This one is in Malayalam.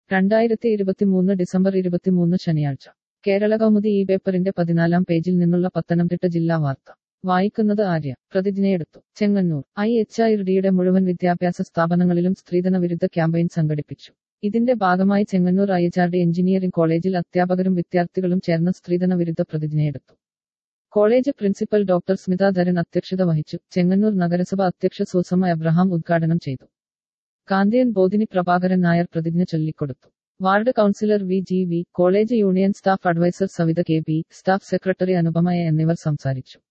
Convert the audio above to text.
രണ്ടായിരത്തി ഇരുപത്തിമൂന്ന് ഡിസംബർ ഇരുപത്തിമൂന്ന് ശനിയാഴ്ച കേരള കൗമുദി ഈ പേപ്പറിന്റെ പതിനാലാം പേജിൽ നിന്നുള്ള പത്തനംതിട്ട ജില്ലാ വാർത്ത വായിക്കുന്നത് ആര്യ പ്രതിജ്ഞയെടുത്തു ചെങ്ങന്നൂർ ഐ എച്ച് ഐ ഡിയുടെ മുഴുവൻ വിദ്യാഭ്യാസ സ്ഥാപനങ്ങളിലും സ്ത്രീധന വിരുദ്ധ ക്യാമ്പയിൻ സംഘടിപ്പിച്ചു ഇതിന്റെ ഭാഗമായി Chengannur I H R D engineering college അധ്യാപകരും വിദ്യാർത്ഥികളും ചേർന്ന് സ്ത്രീധന വിരുദ്ധ പ്രതിജ്ഞയെടുത്തു college principal doctor Smitha Dharan അധ്യക്ഷത വഹിച്ചു ചെങ്ങന്നൂർ നഗരസഭ അധ്യക്ഷ സൂസമ്മ എബ്രഹാം ഉദ്ഘാടനം ചെയ്തു കാന്തിയൻ ബോധിനി പ്രഭാകരൻ നായർ പ്രതിജ്ഞ ചൊല്ലിക്കൊടുത്തു ward councillor V G V college union staff adviser Savitha K B staff secretary Anupama A എന്നിവർ സംസാരിച്ചു